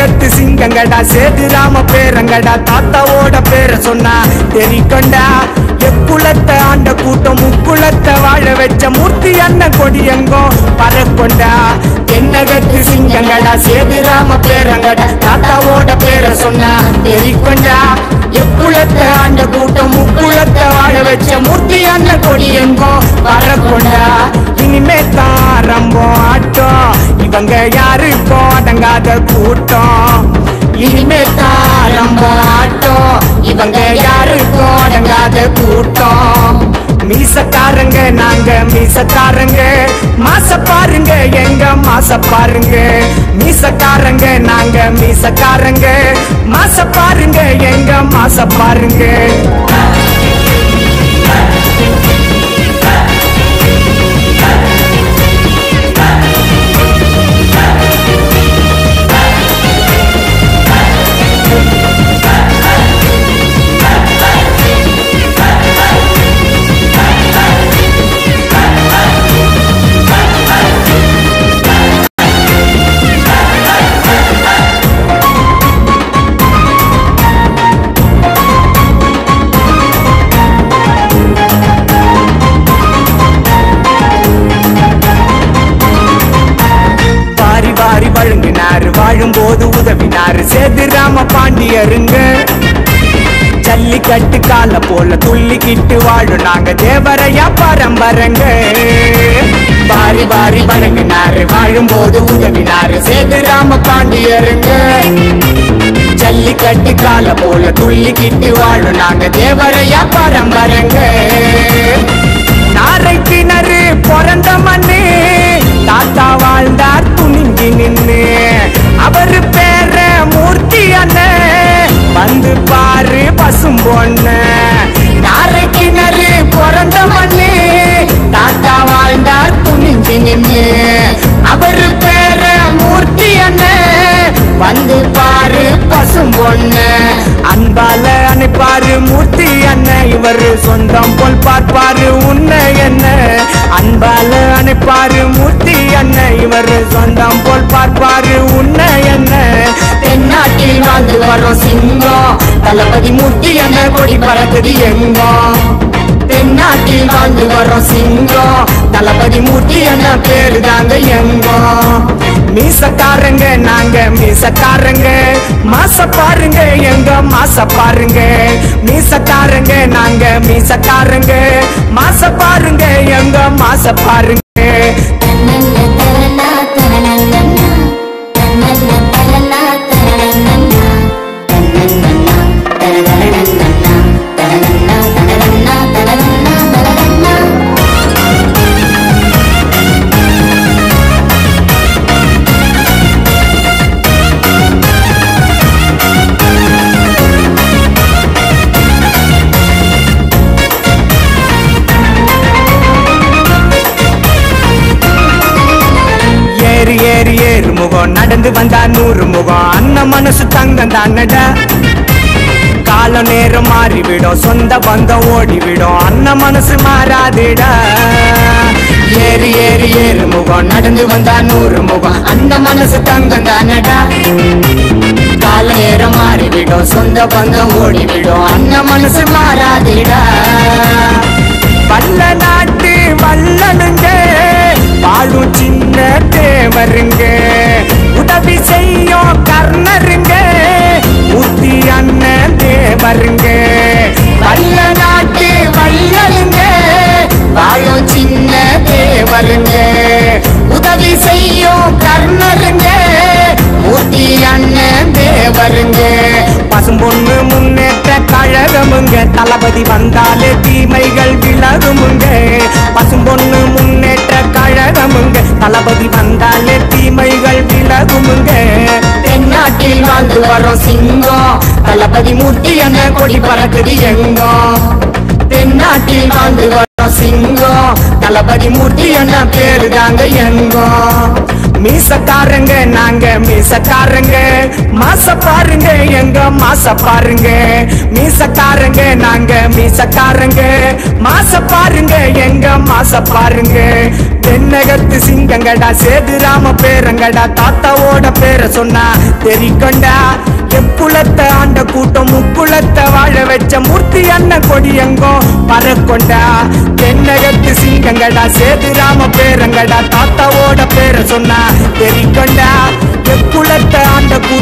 தென்னகத்து சிங்கங்கடா சேதுராம பேரங்கடா தாத்தாவோட பேரை சொன்னா தெரிக்கொண்டா எக்குலத்தை ஆண்ட கூட்டம் முக்குலத்தை வாழ வச்ச மூர்த்தி அண்ணன் கொடியங்கோ பறக்கொண்டா தென்னகத்து சிங்கங்கடா சேதுராம பேரங்கடா தாத்தாவோட பேரை சொன்னா தெரிக்கொண்டா எக்குலத்தை ஆண்ட கூட்டம் முக்குலத்தை வாழ வச்ச மூர்த்தி அண்ணன் கொடியங்கோ பறக்கொண்டா இனிமே தான் ஆரம்பம் ஆட்டம் இவங்க யாருக்கும் அடங்காத கூட்டம் இனிமே தான் ஆரம்பம் ஆட்டம் இவங்க யாருக்கும் அடங்காத கூட்டம் மீசக்காரங்க நாங்க மீசக்காரங்க மாச பாருங்க எங்க மாச பாருங்க மீசக்காரங்க நாங்க மீசக்காரங்க மாச பாருங்க எங்க மாச பாருங்க வாரி வாரி வழங்கினாரு வாழும்போது உதவினாரு சேதுராம பாண்டியருங்க ஜல்லிக்கட்டு கால போல துள்ளிக்கிட்டு வாழும் நாங்க தேவரையா பரம்பரங்க வாரி வாரி வழங்கினாரு வாழும்போது உதவினாரு சேதுராம பாண்டியருங்க ஜல்லிக்கட்டு கால போல துள்ளிக்கிட்டு வாழும் நாங்க தேவரையா பரம்பரங்க நாரை கிணறு பிறந்த மண்ணு தாத்தா வாழ்ந்தார் துணிஞ்சு நின்னு அவரு பேர மூர்த்தி அண்ணன் வந்து பாரு பசும் பொண்ணு நாரை கிணறு பிறந்த மண்ணு தாத்தா வாழ்ந்தார் துணிஞ்சு நின்னு அவரு பேர மூர்த்தி அண்ணன் வந்து பாரு பசும் பொண்ணு அன்பால அனுப்பாரு மூர்த்தி அண்ணன் இவரு சொந்தம் போல் பார்ப்பாரு உன்னை என்ன அன்பால அனுப்பாரு மூர்த்தி அண்ணன் இவரு சொந்தம் போல் பார்ப்பாரு உன்னை என்ன தென்னாட்டில் வாழ்ந்து வரும் சிங்கம் தளபதி மூர்த்தி அண்ணன் கொடி பறக்குது எங்கோ தென்னாட்டில் வாழ்ந்து வரும் சிங்கம் தளபதி மூர்த்தி என்ன பேரு தாங்க எங்கோ மீசக்காரங்க நாங்க மீசக்காரங்க மாச பாருங்க எங்க மாச பாருங்க மீசக்காரங்க நாங்க மீசக்காரங்க மாச பாருங்க எங்க மாச பாருங்க ஏறு ஏறு ஏறு முகம் நடந்து வந்தா நூறு முகம் அண்ணன் மனசு தங்கம் தானடா காலம் நேரம் மாறிவிடும் சொந்த பந்தம் ஓடிவிடும் அண்ணன் மனசு மாறாதுடா ஏறு ஏறு ஏறு முகம் நடந்து வந்தா நூறு முகம் அந்த மனசு தங்கம் தானடா கால நேரம் மாறிவிடும் சொந்த பந்தம் ஓடிவிடும் அண்ணன் மனசு மாறாதுடா வல்ல நாட்டு வல்லனுங்க வாழும் சின்ன தேவருங்க உதவி செய்யும் கர்ணருங்க ஊத்தி அண்ணன் தேவருங்க வல்ல நாட்டு வல்லனுங்க வாழும் சின்ன தேவருங்க உதவி செய்யும் கர்ணருங்க ஊத்தி அண்ணன் தேவருங்க பசும்பொண்ணு முன்னேற்ற கழகமுங்க தளபதி வந்தாலே தீமைகள் விலகுமுங்க பசும்பொண்ணு முன்னேற்ற கழகமுங்க தளபதி வந்தாலே தீமைகள் விலகுமுங்க தென்னாட்டில் வாழ்ந்து வரும் சிங்கம் தளபதி மூர்த்தி என்ன கொடி பறக்குது எங்கோ தென்னாட்டில் வாழ்ந்து வரும் சிங்கம் தளபதி மூர்த்தி என்ன பேரு தாங்க எங்கோ மீசக்காரங்க நாங்க மீசக்காரங்க மாச பாருங்க எங்க மாச பாருங்க மீசக்காரங்க நாங்க மீசக்காரங்க மாச பாருங்க எங்க மாச பாருங்க தென்னகத்து சிங்கங்கடா சேதுராம பேரங்கடா தாத்தாவோட பேரை சொன்னா தெரிக்கொண்டா எக்குளத்தை ஆண்ட கூட்டம் முக்குளத்தை வாழ வச்ச மூர்த்தி அண்ணன் கொடி எங்கோ பறக்கொண்டா தென்னகத்து சிங்கங்கடா சேதுராம பேரங்கடா தாத்தாவோட பேரை சொன்னா தெரிக்கொண்டா எக்குளத்தை ஆண்ட கூட்டம்